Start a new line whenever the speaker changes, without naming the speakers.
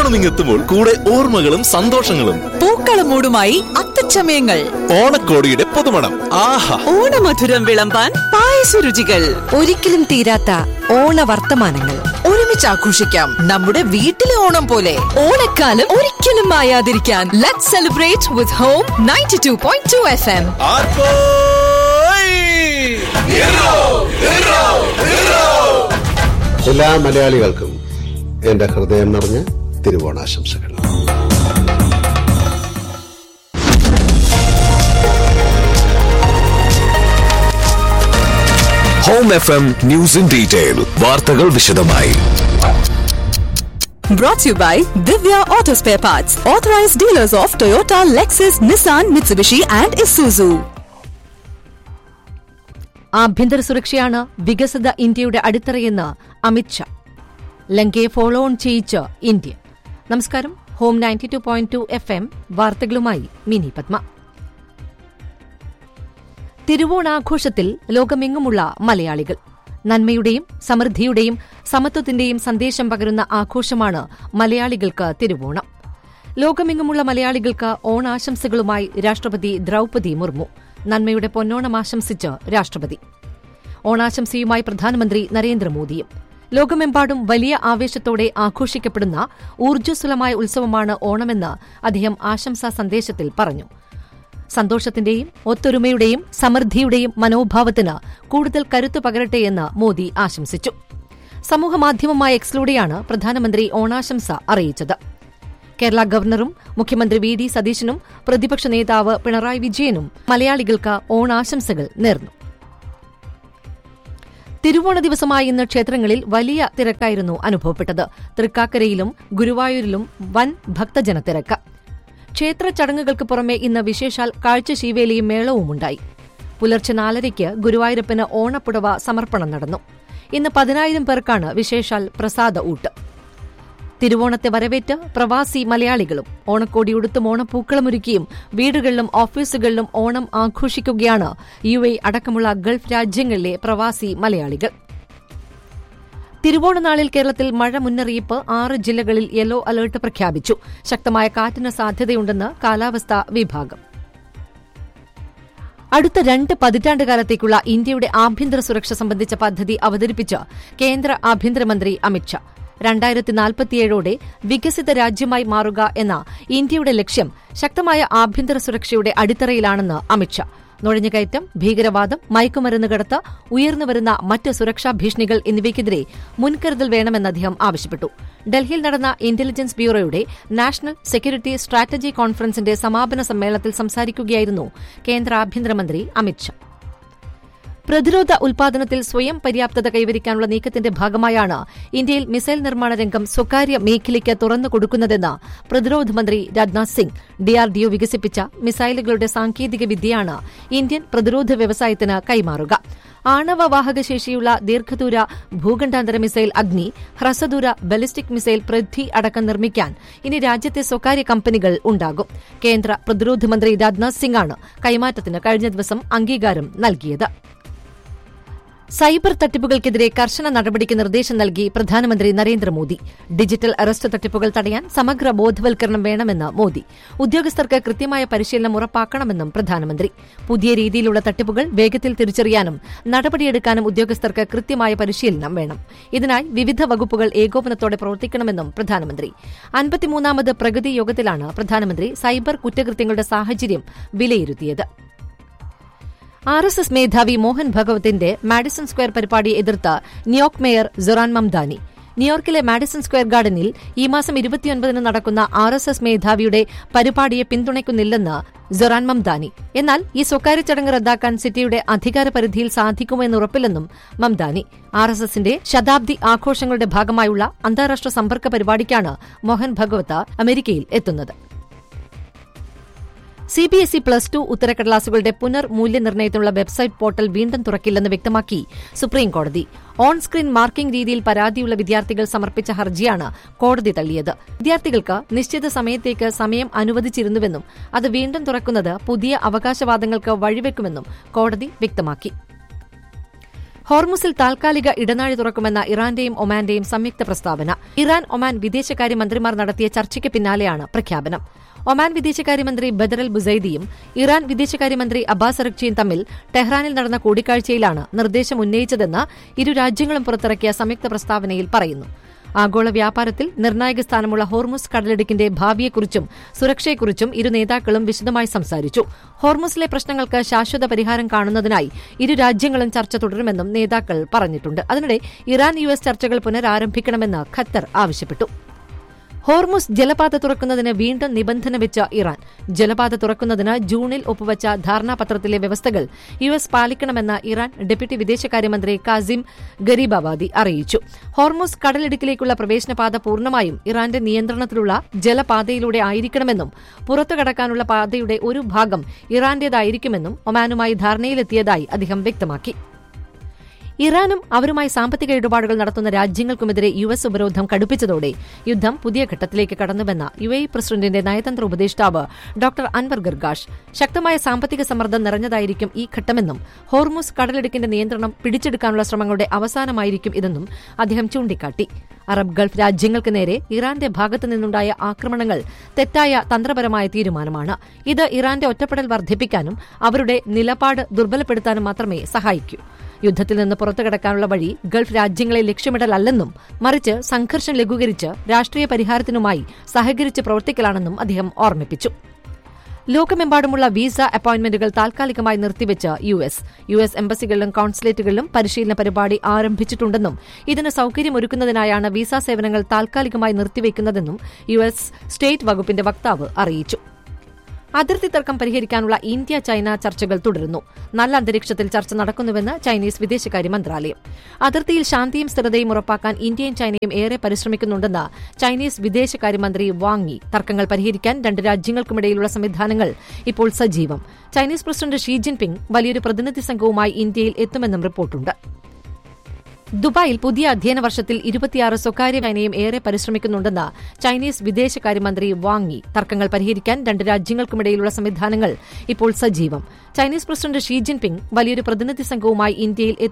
ഓണം ഇങ്ങെത്തുമ്പോൾ കൂടെ ഓർമ്മകളും സന്തോഷങ്ങളും
പൂക്കളമൂടുമായി അത്തച്ചമയങ്ങൾ
ഓണക്കോടിയുടെ പുതുമണം ആഹാ
ഓണമധുരം വിളമ്പാൻ പായസ രുചികൾ
ഒരിക്കലും തീരാത്ത ഓണവർത്തമാനങ്ങൾ
ഒരുമിച്ച് ആഘോഷിക്കാം നമ്മുടെ വീട്ടിലെ ഓണം പോലെ
ഓണക്കാലം ഒരിക്കലും മായാതിരിക്കാൻ let celebrate with home ninety two point two F M
എല്ലാ മലയാളികൾക്കും എന്റെ ഹൃദയം നിറഞ്ഞ തിരുവോണാശംസകൾ
home F M news in detail വാർത്തകൾ വിശദമായി
Brought to you by Divya Auto Spare Parts, authorized dealers of Toyota, Lexus, Nissan, Mitsubishi, and Isuzu.
ആഭ്യന്തര സുരക്ഷയാണ് വികസിത ഇന്ത്യയുടെ അടിത്തറയെന്ന് അമിത്ഷാ ലങ്കയെ ഫോളോ ഓൺ ചെയ്യിച്ച് ഇന്ത്യ നമസ്കാരം home ninety two point two F M വാർത്തകളുമായി മിനി പത്മ തിരുവോണാഘോഷത്തിൽ ലോകമെങ്ങുമുള്ള മലയാളികൾ നന്മയുടെയും സമൃദ്ധിയുടെയും സമത്വത്തിന്റെയും സന്ദേശം പകരുന്ന ആഘോഷമാണ് മലയാളികൾക്ക് തിരുവോണം ലോകമെങ്ങുമുള്ള മലയാളികൾക്ക് ഓണാശംസകളുമായി രാഷ്ട്രപതി ദ്രൌപതി മുർമു നന്മയുടെ പൊന്നോണം ആശംസിച്ച് രാഷ്ട്രപതി ഓണാശംസയുമായി പ്രധാനമന്ത്രി നരേന്ദ്രമോദിയും ലോകമെമ്പാടും വലിയ ആവേശത്തോടെ ആഘോഷിക്കപ്പെടുന്ന ഊർജ്ജസ്വലമായ ഉത്സവമാണ് ഓണമെന്ന് അദ്ദേഹം ആശംസാ സന്ദേശത്തിൽ പറഞ്ഞു സന്തോഷത്തിന്റെയും ഒത്തൊരുമയുടെയും സമൃദ്ധിയുടെയും മനോഭാവത്തിന് കൂടുതൽ കരുത്തു പകരട്ടെയെന്ന് മോദി ആശംസിച്ചു സമൂഹമാധ്യമമായ എക്സിലൂടെയാണ് പ്രധാനമന്ത്രി ഓണാശംസ അറിയിച്ചത് കേരള ഗവർണറും മുഖ്യമന്ത്രി വി ഡി സതീശനും പ്രതിപക്ഷ നേതാവ് പിണറായി വിജയനും മലയാളികൾക്ക് ഓണാശംസകൾ നേർന്നു തിരുവോണ ദിവസമായ ഇന്ന് ക്ഷേത്രങ്ങളിൽ വലിയ തിരക്കായിരുന്നു അനുഭവപ്പെട്ടത് തൃക്കാക്കരയിലും ഗുരുവായൂരിലും വൻ ഭക്തജനത്തിരക്ക് ക്ഷേത്ര ചടങ്ങുകൾക്ക് പുറമെ ഇന്ന് വിശേഷാൽ കാഴ്ചശീവേലിയും മേളവുമുണ്ടായി പുലർച്ചെ നാലരയ്ക്ക് ഗുരുവായൂരപ്പന് ഓണപ്പുടവ സമർപ്പണം നടന്നു ഇന്ന് പതിനായിരം പേർക്കാണ് വിശേഷാൽ പ്രസാദ ഊട്ട് തിരുവോണത്തെ വരവേറ്റ് പ്രവാസി മലയാളികളും ഓണക്കോടി ഉടുത്തും ഓണപ്പൂക്കളമൊരുക്കിയും വീടുകളിലും ഓഫീസുകളിലും ഓണം ആഘോഷിക്കുകയാണ് യു എ അടക്കമുള്ള ഗൾഫ് രാജ്യങ്ങളിലെ പ്രവാസി മലയാളികൾ തിരുവോണനാളിൽ കേരളത്തിൽ മഴ മുന്നറിയിപ്പ് ആറ് ജില്ലകളിൽ യെല്ലോ അലർട്ട് പ്രഖ്യാപിച്ചു ശക്തമായ കാറ്റിന് സാധ്യതയുണ്ടെന്ന് കാലാവസ്ഥാ വിഭാഗം അടുത്ത രണ്ട് പതിറ്റാണ്ട് കാലത്തേക്കുള്ള ഇന്ത്യയുടെ ആഭ്യന്തര സുരക്ഷ സംബന്ധിച്ച പദ്ധതി അവതരിപ്പിച്ച് കേന്ദ്ര ആഭ്യന്തരമന്ത്രി അമിത്ഷാ രണ്ടായിരത്തി നാൽപ്പത്തിയേഴോടെ വികസിത രാജ്യമായി മാറുക എന്ന ഇന്ത്യയുടെ ലക്ഷ്യം ശക്തമായ ആഭ്യന്തര സുരക്ഷയുടെ അടിത്തറയിലാണെന്ന് അമിത്ഷാ നുഴഞ്ഞുകയറ്റം ഭീകരവാദം മയക്കുമരുന്ന് കടത്ത് ഉയർന്നുവരുന്ന മറ്റ് സുരക്ഷാ ഭീഷണികൾ എന്നിവയ്ക്കെതിരെ മുൻകരുതൽ വേണമെന്ന് അദ്ദേഹം ആവശ്യപ്പെട്ടു ഡൽഹിയിൽ നടന്ന ഇന്റലിജൻസ് ബ്യൂറോയുടെ നാഷണൽ സെക്യൂരിറ്റി സ്ട്രാറ്റജി കോൺഫറൻസിന്റെ സമാപന സമ്മേളനത്തിൽ സംസാരിക്കുകയായിരുന്നു കേന്ദ്ര ആഭ്യന്തരമന്ത്രി അമിത്ഷാ പ്രതിരോധ ഉൽപാദനത്തിൽ സ്വയം പര്യാപ്തത കൈവരിക്കാനുള്ള നീക്കത്തിന്റെ ഭാഗമായാണ് ഇന്ത്യയിൽ മിസൈൽ നിർമ്മാണ രംഗം സ്വകാര്യ മേഖലയ്ക്ക് തുറന്നു കൊടുക്കുന്നതെന്ന് പ്രതിരോധ മന്ത്രി രാജ്നാഥ് സിംഗ് ഡിആർഡിഒ വികസിപ്പിച്ച മിസൈലുകളുടെ സാങ്കേതിക വിദ്യയാണ് ഇന്ത്യൻ പ്രതിരോധ വ്യവസായത്തിന് കൈമാറുക ആണവ വാഹകശേഷിയുള്ള ദീർഘദൂര ഭൂഖണ്ഡാന്തര മിസൈൽ അഗ്നി ഹ്രസ്വദൂര ബലിസ്റ്റിക് മിസൈൽ പൃഥ്വി അടക്കം നിർമ്മിക്കാൻ ഇനി രാജ്യത്തെ സ്വകാര്യ കമ്പനികൾ ഉണ്ടാകും കേന്ദ്ര പ്രതിരോധ മന്ത്രി രാജ്നാഥ് സിംഗാണ് കൈമാറ്റത്തിന് കഴിഞ്ഞ ദിവസം അംഗീകാരം നൽകിയത് സൈബർ തട്ടിപ്പുകൾക്കെതിരെ കർശന നടപടിക്ക് നിർദ്ദേശം നൽകി പ്രധാനമന്ത്രി നരേന്ദ്രമോദി ഡിജിറ്റൽ അറസ്റ്റ് തട്ടിപ്പുകൾ തടയാൻ സമഗ്ര ബോധവൽക്കരണം വേണമെന്ന് മോദി ഉദ്യോഗസ്ഥർക്ക് കൃത്യമായ പരിശീലനം ഉറപ്പാക്കണമെന്നും പ്രധാനമന്ത്രി പുതിയ രീതിയിലുള്ള തട്ടിപ്പുകൾ വേഗത്തിൽ തിരിച്ചറിയാനും നടപടിയെടുക്കാനും ഉദ്യോഗസ്ഥർക്ക് കൃത്യമായ പരിശീലനം വേണം ഇതിനായി വിവിധ വകുപ്പുകൾ ഏകോപനത്തോടെ പ്രവർത്തിക്കണമെന്നും പ്രധാനമന്ത്രി അൻപത്തിമൂന്നാമത് പ്രഗതി യോഗത്തിലാണ് പ്രധാനമന്ത്രി സൈബർ കുറ്റകൃത്യങ്ങളുടെ സാഹചര്യം വിലയിരുത്തിയത് ആർ എസ് എസ് മേധാവി മോഹൻ ഭഗവത്തിന്റെ മാഡിസൺ സ്ക്വയർ പരിപാടിയെ എതിർത്ത് ന്യൂയോർക്ക് മേയർ സൊറാൻ മംദാനി ന്യൂയോർക്കിലെ മാഡിസൺ സ്ക്വയർ ഗാർഡനിൽ ഈ മാസം ഇരുപത്തിയൊൻപതിന് നടക്കുന്ന ആർ എസ് എസ് മേധാവിയുടെ പരിപാടിയെ പിന്തുണയ്ക്കുന്നില്ലെന്ന് സൊറാൻ മംദാനി എന്നാൽ ഈ സ്വകാര്യ ചടങ്ങ് റദ്ദാക്കാൻ സിറ്റിയുടെ അധികാര പരിധിയിൽ സാധിക്കുമോ എന്ന് ഉറപ്പില്ലെന്നും മംദാനി ആർ എസ് എസിന്റെ ശതാബ്ദി ആഘോഷങ്ങളുടെ ഭാഗമായുള്ള അന്താരാഷ്ട്ര സമ്പർക്ക പരിപാടിക്കാണ് മോഹൻ ഭഗവത്ത് അമേരിക്കയിൽ എത്തുന്നത് C B S E plus two ഉത്തരക്കടലാസുകളുടെ പുനർ മൂല്യനിർണ്ണയത്തിനുള്ള വെബ്സൈറ്റ് പോർട്ടൽ വീണ്ടും തുറക്കില്ലെന്ന് വ്യക്തമാക്കി സുപ്രീംകോടതി ഓൺ സ്ക്രീൻ മാർക്കിംഗ് രീതിയിൽ പരാതിയുള്ള വിദ്യാർത്ഥികൾ സമർപ്പിച്ച ഹർജിയാണ് കോടതി തള്ളിയത് വിദ്യാർത്ഥികൾക്ക് നിശ്ചിത സമയത്തേക്ക് സമയം അനുവദിച്ചിരുന്നുവെന്നും അത് വീണ്ടും തുറക്കുന്നത് പുതിയ അവകാശവാദങ്ങൾക്ക് വഴിവെക്കുമെന്നും കോടതി വ്യക്തമാക്കി ഹോർമുസിൽ താൽക്കാലിക ഇടനാഴി തുറക്കുമെന്ന ഇറാന്റെയും ഒമാന്റെയും സംയുക്ത പ്രസ്താവന ഇറാൻ ഒമാൻ വിദേശകാര്യ മന്ത്രിമാർ നടത്തിയ ചർച്ചയ്ക്ക് പിന്നാലെയാണ് പ്രഖ്യാപനം ഒമാൻ വിദേശകാര്യമന്ത്രി ബദറൽ ബുസൈദിയും ഇറാൻ വിദേശകാര്യമന്ത്രി അബ്ബാസ് അറക്ചിയും തമ്മിൽ ടെഹ്റാനിൽ നടന്ന കൂടിക്കാഴ്ചയിലാണ് നിർദ്ദേശം ഉന്നയിച്ചതെന്ന് ഇരു രാജ്യങ്ങളും പുറത്തിറക്കിയ സംയുക്ത പ്രസ്താവനയിൽ പറയുന്നു ആഗോള വ്യാപാരത്തിൽ നിർണായക സ്ഥാനമുള്ള ഹോർമുസ് കടലിടുക്കിന്റെ ഭാവിയെക്കുറിച്ചും സുരക്ഷയെക്കുറിച്ചും ഇരു നേതാക്കളും വിശദമായി സംസാരിച്ചു ഹോർമുസിലെ പ്രശ്നങ്ങൾക്ക് ശാശ്വത പരിഹാരം കാണുന്നതിനായി ഇരു രാജ്യങ്ങളും ചർച്ച തുടരുമെന്നും നേതാക്കൾ പറഞ്ഞിട്ടുണ്ട് അതിനിടെ ഇറാൻ യു എസ് ചർച്ചകൾ പുനരാരംഭിക്കണമെന്ന് ഖത്തർ ആവശ്യപ്പെട്ടു ഹോർമുസ് ജലപാത തുറക്കുന്നതിന് വീണ്ടും നിബന്ധന വെച്ച ഇറാൻ ജലപാത തുറക്കുന്നതിന് ജൂണിൽ ഒപ്പുവച്ച ധാരണാപത്രത്തിലെ വ്യവസ്ഥകൾ യു എസ് പാലിക്കണമെന്ന് ഇറാൻ ഡെപ്യൂട്ടി വിദേശകാര്യമന്ത്രി കാസിം ഗരീബാബാദി അറിയിച്ചു ഹോർമുസ് കടലിടുക്കിലേക്കുള്ള പ്രവേശനപാത പൂർണ്ണമായും ഇറാന്റെ നിയന്ത്രണത്തിലുള്ള ജലപാതയിലൂടെ ആയിരിക്കണമെന്നും പുറത്തു കടക്കാനുള്ള പാതയുടെ ഒരു ഭാഗം ഇറാന്റേതായിരിക്കുമെന്നും ഒമാനുമായി ധാരണയിലെത്തിയതായി അദ്ദേഹം വ്യക്തമാക്കി ഇറാനും അവരുമായി സാമ്പത്തിക ഇടപാടുകൾ നടത്തുന്ന രാജ്യങ്ങൾക്കുമെതിരെ യു എസ് ഉപരോധം കടുപ്പിച്ചതോടെ യുദ്ധം പുതിയ ഘട്ടത്തിലേക്ക് കടന്നുവെന്ന യു എ പ്രസിഡന്റിന്റെ നയതന്ത്ര ഉപദേഷ്ടാവ് ഡോക്ടർ അൻവർ ഗർഗാഷ് ശക്തമായ സാമ്പത്തിക സമ്മർദ്ദം നിറഞ്ഞതായിരിക്കും ഈ ഘട്ടമെന്നും ഹോർമുസ് കടലിടുക്കിന്റെ നിയന്ത്രണം പിടിച്ചെടുക്കാനുള്ള ശ്രമങ്ങളുടെ അവസാനമായിരിക്കും ഇതെന്നും അദ്ദേഹം ചൂണ്ടിക്കാട്ടി അറബ് ഗൾഫ് രാജ്യങ്ങൾക്ക് നേരെ ഇറാന്റെ ഭാഗത്തു നിന്നുണ്ടായ ആക്രമണങ്ങൾ തെറ്റായ തന്ത്രപരമായ തീരുമാനമാണ് ഇത് ഇറാന്റെ ഒറ്റപ്പെടൽ വർദ്ധിപ്പിക്കാനും അവരുടെ നിലപാട് ദുർബലപ്പെടുത്താനും മാത്രമേ സഹായിക്കൂ യുദ്ധത്തിൽ നിന്ന് പുറത്തുകടക്കാനുള്ള വഴി ഗൾഫ് രാജ്യങ്ങളെ ലക്ഷ്യമിടലല്ലെന്നും മറിച്ച് സംഘർഷം ലഘൂകരിച്ച് രാഷ്ട്രീയ പരിഹാരത്തിനുമായി സഹകരിച്ച് പ്രവർത്തിക്കലാണെന്നും അദ്ദേഹം ഓർമ്മിപ്പിച്ചു ലോകമെമ്പാടുമുള്ള വിസ അപ്പോയിന്റ്മെന്റുകൾ താൽക്കാലികമായി നിർത്തിവെച്ച് യു എസ് യു എസ് എംബസികളിലും കോൺസുലേറ്റുകളിലും പരിശീലന പരിപാടി ആരംഭിച്ചിട്ടുണ്ടെന്നും ഇതിന് സൌകര്യമൊരുക്കുന്നതിനായാണ് വിസ സേവനങ്ങൾ താൽക്കാലികമായി നിർത്തിവെക്കുന്നതെന്നും യു എസ് സ്റ്റേറ്റ് വകുപ്പിന്റെ വക്താവ് അറിയിച്ചു അതിർത്തി തർക്കം പരിഹരിക്കാനുള്ള ഇന്ത്യ ചൈന ചർച്ചകൾ തുടരുന്നു നല്ല അന്തരീക്ഷത്തിൽ ചർച്ച നടക്കുന്നുവെന്ന് ചൈനീസ് വിദേശകാര്യ മന്ത്രാലയം അതിർത്തിയിൽ ശാന്തിയും സ്ഥിരതയും ഉറപ്പാക്കാൻ ഇന്ത്യയും ചൈനയും ഏറെ പരിശ്രമിക്കുന്നുണ്ടെന്ന് ചൈനീസ് വിദേശകാര്യമന്ത്രി വാങ്ങി തർക്കങ്ങൾ പരിഹരിക്കാൻ രണ്ട് രാജ്യങ്ങൾക്കുമിടയിലുള്ള സംവിധാനങ്ങൾ ഇപ്പോൾ സജീവം ചൈനീസ് പ്രസിഡന്റ് ഷീ ജിൻപിങ് വലിയൊരു പ്രതിനിധി സംഘവുമായി ഇന്ത്യയിൽ എത്തുമെന്നും റിപ്പോർട്ടുണ്ട് ദുബായിൽ പുതിയ അധ്യയന വർഷത്തിൽ ഇരുപത്തിയാറ് സ്വകാര്യ ചൈനയും ഏറെ പരിശ്രമിക്കുന്നുണ്ടെന്ന് ചൈനീസ് വിദേശകാര്യമന്ത്രി വാങ്ങി തർക്കങ്ങൾ പരിഹരിക്കാൻ രണ്ട് രാജ്യങ്ങൾക്കുമിടയിലുള്ള സംവിധാനങ്ങൾ ഇപ്പോൾ സജീവം ചൈനീസ് പ്രസിഡന്റ് ഷീ ജിൻപിങ് വലിയൊരു പ്രതിനിധി സംഘവുമായി ഇന്ത്യയിൽ